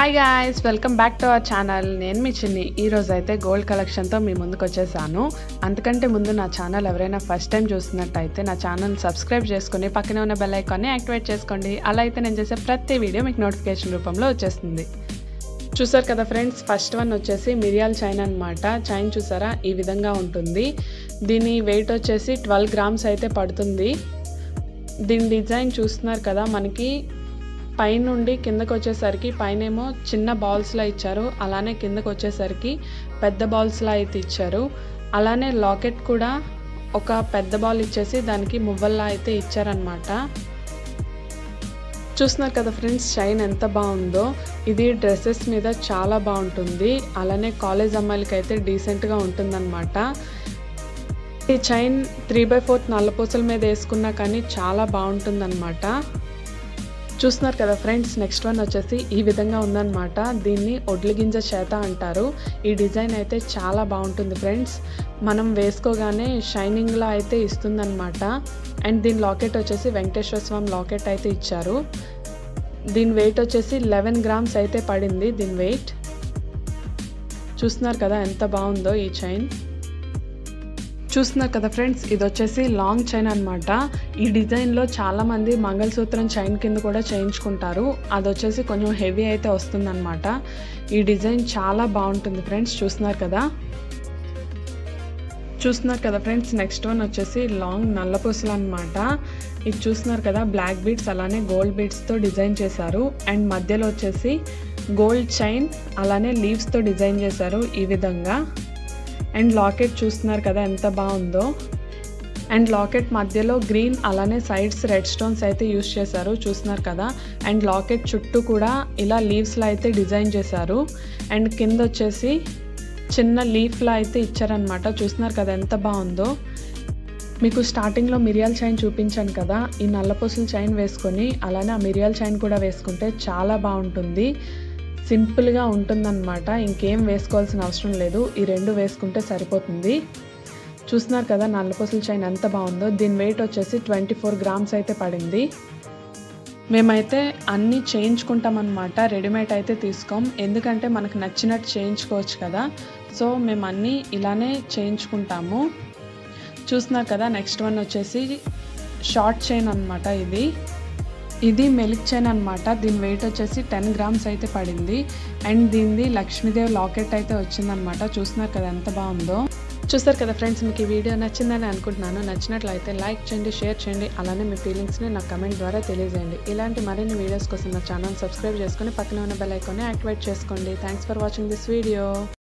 hi guys welcome back to our channel నేను మీ చిన్ని ఈ రోజు అయితే గోల్డ్ కలెక్షన్తో మీ ముందుకు వచ్చేసాను అంతకంటే ముందు నా ఛానల్ ఎవరైనా ఫస్ట్ టైం చూస్తున్నట్టయితే నా ఛానల్ సబ్స్క్రైబ్ చేసుకుని పక్కనే ఉన్న బెల్ ఐకాన్ని యాక్టివేట్ చేసుకోండి అలా అయితే నేను చేసే ప్రతి వీడియో మీకు నోటిఫికేషన్ రూపంలో వచ్చేస్తుంది చూసారు కదా ఫ్రెండ్స్ ఫస్ట్ వన్ వచ్చేసి మిరియాల్ చైన్ అనమాట చైన్ చూసారా ఈ విధంగా ఉంటుంది దీని వెయిట్ వచ్చేసి ట్వెల్వ్ గ్రామ్స్ అయితే పడుతుంది దీని డిజైన్ చూస్తున్నారు కదా మనకి పైనుండి కిందకు వచ్చేసరికి పైనేమో చిన్న బాల్స్లా ఇచ్చారు అలానే కిందకు వచ్చేసరికి పెద్ద బాల్స్లా అయితే ఇచ్చారు అలానే లాకెట్ కూడా ఒక పెద్ద బాల్ ఇచ్చేసి దానికి మువ్వల్లా అయితే ఇచ్చారనమాట చూస్తున్నారు కదా ఫ్రెండ్స్ షైన్ ఎంత బాగుందో ఇది డ్రెస్సెస్ మీద చాలా బాగుంటుంది అలానే కాలేజ్ అమ్మాయిలకి అయితే డీసెంట్గా ఉంటుందన్నమాట ఈ చైన్ త్రీ బై ఫోర్త్ నల్లపూసల మీద వేసుకున్నా కానీ చాలా బాగుంటుందన్నమాట చూస్తున్నారు కదా ఫ్రెండ్స్ నెక్స్ట్ వన్ వచ్చేసి ఈ విధంగా ఉందన్నమాట దీన్ని ఒడ్ల గింజ చేత అంటారు ఈ డిజైన్ అయితే చాలా బాగుంటుంది ఫ్రెండ్స్ మనం వేసుకోగానే షైనింగ్లా అయితే ఇస్తుందన్నమాట అండ్ దీని లాకెట్ వచ్చేసి వెంకటేశ్వర స్వామి లాకెట్ అయితే ఇచ్చారు దీని వెయిట్ వచ్చేసి లెవెన్ గ్రామ్స్ అయితే పడింది దీని వెయిట్ చూస్తున్నారు కదా ఎంత బాగుందో ఈ చైన్ చూస్తున్నారు కదా ఫ్రెండ్స్ ఇది వచ్చేసి లాంగ్ చైన్ అనమాట ఈ డిజైన్లో చాలామంది మంగళసూత్రం చైన్ కింద కూడా చేయించుకుంటారు అది వచ్చేసి కొంచెం హెవీ అయితే వస్తుందన్నమాట ఈ డిజైన్ చాలా బాగుంటుంది ఫ్రెండ్స్ చూస్తున్నారు కదా చూస్తున్నారు కదా ఫ్రెండ్స్ నెక్స్ట్ వన్ వచ్చేసి లాంగ్ నల్లపూసలు అనమాట ఇది చూస్తున్నారు కదా బ్లాక్ బీడ్స్ అలానే గోల్డ్ బీడ్స్తో డిజైన్ చేశారు అండ్ మధ్యలో వచ్చేసి గోల్డ్ చైన్ అలానే లీవ్స్తో డిజైన్ చేశారు ఈ విధంగా అండ్ లాకెట్ చూస్తున్నారు కదా ఎంత బాగుందో అండ్ లాకెట్ మధ్యలో గ్రీన్ అలానే సైడ్స్ రెడ్ స్టోన్స్ అయితే యూస్ చేశారు చూస్తున్నారు కదా అండ్ లాకెట్ చుట్టూ కూడా ఇలా లీవ్స్లో అయితే డిజైన్ చేశారు అండ్ కింద వచ్చేసి చిన్న లీఫ్లా అయితే ఇచ్చారనమాట చూస్తున్నారు కదా ఎంత బాగుందో మీకు స్టార్టింగ్లో మిరియాల్ చైన్ చూపించాను కదా ఈ నల్లపూసల చైన్ వేసుకొని అలానే ఆ మిరియాల్ చైన్ కూడా వేసుకుంటే చాలా బాగుంటుంది సింపుల్గా ఉంటుందన్నమాట ఇంకేం వేసుకోవాల్సిన అవసరం లేదు ఈ రెండు వేసుకుంటే సరిపోతుంది చూస్తున్నారు కదా నల్లపూసల చైన్ ఎంత బాగుందో దీని వెయిట్ వచ్చేసి ట్వంటీ ఫోర్ గ్రామ్స్ అయితే పడింది మేమైతే అన్నీ చేయించుకుంటామన్నమాట రెడీమేడ్ అయితే తీసుకోం ఎందుకంటే మనకు నచ్చినట్టు చేయించుకోవచ్చు కదా సో మేము అన్నీ ఇలానే చేయించుకుంటాము చూస్తున్నారు కదా నెక్స్ట్ వన్ వచ్చేసి షార్ట్ చైన్ అనమాట ఇది ఇది మెలిక్ చైన్ అనమాట దీని వెయిట్ వచ్చేసి టెన్ గ్రామ్స్ అయితే పడింది అండ్ దీనిది లక్ష్మీదేవి లాకెట్ అయితే వచ్చిందనమాట చూస్తున్నారు కదా ఎంత బాగుందో చూస్తారు కదా ఫ్రెండ్స్ మీకు ఈ వీడియో నచ్చిందని అనుకుంటున్నాను నచ్చినట్లయితే లైక్ చేయండి షేర్ చేయండి అలానే మీ ఫీలింగ్స్ని నా కమెంట్ ద్వారా తెలియజేయండి ఇలాంటి మరిన్ని వీడియోస్ కోసం నా ఛానల్ సబ్స్క్రైబ్ చేసుకొని పక్కన ఉన్న బెల్ ఐకాన్ని యాక్టివేట్ చేసుకోండి thanks for watching this video